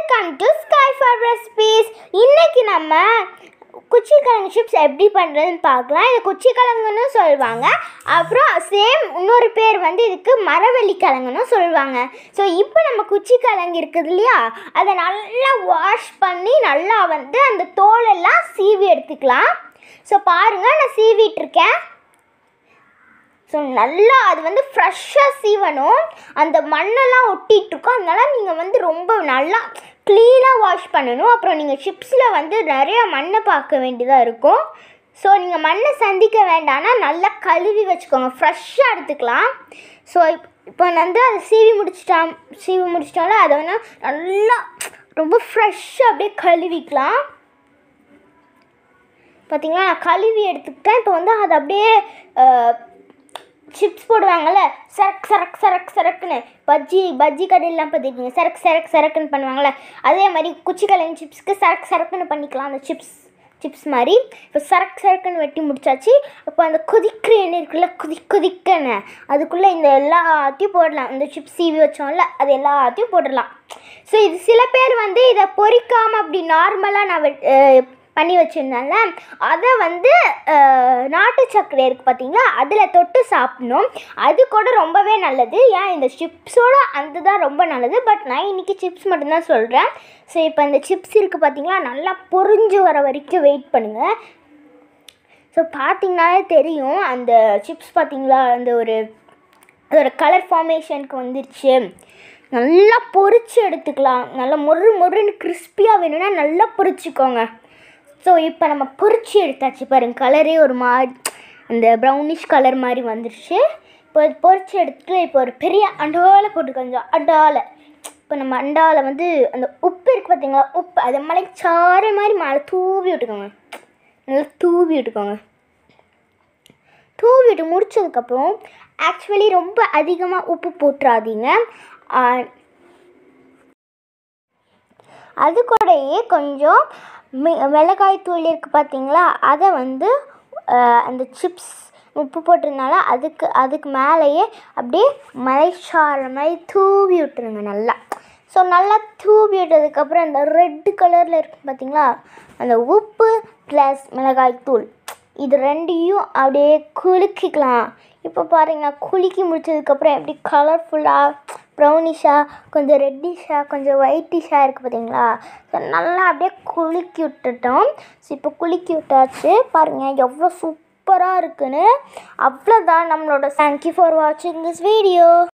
welcome to sky for recipes இன்னைக்கு நம்ம குச்சிக்கிழங்கு chips எப்படி பண்ணுறதுன்னு பார்க்கலாம் இது குச்சிக்கிழங்குன்னு சொல்லுவாங்க அப்புறம் சேம் இன்னொரு பேர் வந்து இதுக்கு மரவள்ளி கிழங்குன்னு சொல்லுவாங்க ஸோ இப்போ நம்ம குச்சிக்கிழங்கு இருக்குது இல்லையா அதை நல்லா வாஷ் பண்ணி நல்லா வந்து அந்த தோலெல்லாம் சீவி எடுத்துக்கலாம் ஸோ பாருங்கள் நான் சீவிட்டு இருக்கேன் ஸோ நல்லா அது வந்து ஃப்ரெஷ்ஷாக சீவணும் அந்த மண்ணெல்லாம் ஒட்டிகிட்டு இருக்கும் அதனால நீங்கள் வந்து ரொம்ப நல்லா க்ளீனாக வாஷ் பண்ணணும் அப்புறம் நீங்கள் சிப்ஸில் வந்து நிறைய மண்ணை பார்க்க வேண்டியதாக இருக்கும் ஸோ நீங்கள் மண்ணை சந்திக்க வேண்டாம்னா நல்லா கழுவி வச்சுக்கோங்க ஃப்ரெஷ்ஷாக எடுத்துக்கலாம் ஸோ இப் இப்போ வந்து அதை சீவி முடிச்சிட்டா சீவி முடிச்சிட்டால அதை வந்து நல்லா ரொம்ப ஃப்ரெஷ்ஷாக அப்படியே கழுவிக்கலாம் பார்த்தீங்களா நான் கழுவி எடுத்துக்கிட்டேன் இப்போ வந்து அது அப்படியே சிப்ஸ் போடுவாங்கள்ல சரக் சரக் சரக் சரக்குன்னு பஜ்ஜி பஜ்ஜி கடையிலாம் பார்த்துருக்கீங்க சரக் சரக் சரக்குன்னு பண்ணுவாங்கள்ல அதே மாதிரி குச்சிக்கிழங்கு சிப்ஸ்க்கு சரக் சரக்குன்னு பண்ணிக்கலாம் அந்த சிப்ஸ் சிப்ஸ் மாதிரி இப்போ சரக் சரக்குன்னு வெட்டி முடிச்சாச்சு இப்போ அந்த கொதிக்கிற எண்ணெய் இருக்குல்ல கொதி கொதிக்கன்னு அதுக்குள்ளே இந்த எல்லாத்தையும் போடலாம் இந்த சிப்ஸ் சீவி வச்சோம்ல அது எல்லாத்தையும் போடலாம் ஸோ இது சில பேர் வந்து இதை பொரிக்காமல் அப்படி நார்மலாக நான் வெட்- அஹ் பண்ணி வச்சுருந்தேன்ல அதை வந்து அஹ், நாட்டு சர்க்கரை இருக்குது பார்த்தீங்களா அதில் தொட்டு சாப்பிடணும் அது கூட ரொம்பவே நல்லது ஏன் இந்த சிப்ஸோட அந்த தான் ரொம்ப நல்லது பட் நான் இன்றைக்கி சிப்ஸ் மட்டும்தான் சொல்கிறேன் ஸோ இப்போ இந்த சிப்ஸ் இருக்குது பார்த்தீங்களா நல்லா பொரிஞ்சு வர வரைக்கும் வெயிட் பண்ணுங்கள் ஸோ பார்த்தீங்கனாலே தெரியும் அந்த சிப்ஸ் பார்த்தீங்களா அந்த ஒரு அதோட கலர் ஃபார்மேஷனுக்கு வந்துருச்சு நல்லா பொரிச்சு எடுத்துக்கலாம் நல்லா மொறு மொறுன்னு கிறிஸ்பியாக வேணும்னா நல்லா பொரிச்சுக்கோங்க ஸோ இப்போ நம்ம பொரிச்சு எடுத்தாச்சு பாருங்க கலரே ஒரு மா அந்த ப்ரௌனிஷ் கலர் மாதிரி வந்துருச்சு இப்போ இது பொரிச்சு எடுத்துட்டு இப்போ ஒரு பெரிய அண்டாவில் போட்டு கொஞ்சம் அண்டாவில் இப்போ நம்ம அண்டாவில் வந்து அந்த உப்பு இருக்குது பார்த்தீங்களா உப்பு அதை மலை சாறு மாதிரி மேலே தூவி விட்டுக்கோங்க நல்லா தூவி விட்டுக்கோங்க தூவிட்டு முடிச்சதுக்கப்புறம் ஆக்சுவலி ரொம்ப அதிகமாக உப்பு போட்டுறாதீங்க ஆ, அது கூடயே கொஞ்சம் மி மிளகாய் தூள் இருக்குது பார்த்தீங்களா அதை வந்து ஆ, அந்த சிப்ஸ் உப்பு போட்டதுனால அதுக்கு அதுக்கு மேலேயே அப்படியே மலைச்சார மாதிரி தூவி விட்டுருங்க நல்லா ஸோ நல்லா தூவி விட்டதுக்கப்புறம் அந்த ரெட்டு கலரில் இருக்கும் பார்த்தீங்களா அந்த உப்பு ப்ளஸ் மிளகாய் தூள் இது ரெண்டையும் அப்படியே குலுக்கிக்கலாம் இப்போ பாருங்க குலுக்கி முடிச்சதுக்கப்புறம் எப்படி கலர்ஃபுல்லாக ப்ரௌனிஷாக கொஞ்சம் ரெட்டிஷாக கொஞ்சம் ஒயிட்டிஷாக இருக்குது பார்த்தீங்களா ஸோ நல்லா அப்படியே குலுக்கி விட்டுட்டோம் ஸோ இப்போ குலுக்கி விட்டாச்சு பாருங்கள் எவ்வளோ சூப்பராக இருக்குன்னு அவ்வளோதான் நம்மளோட தேங்க்யூ ஃபார் வாட்சிங் திஸ் வீடியோ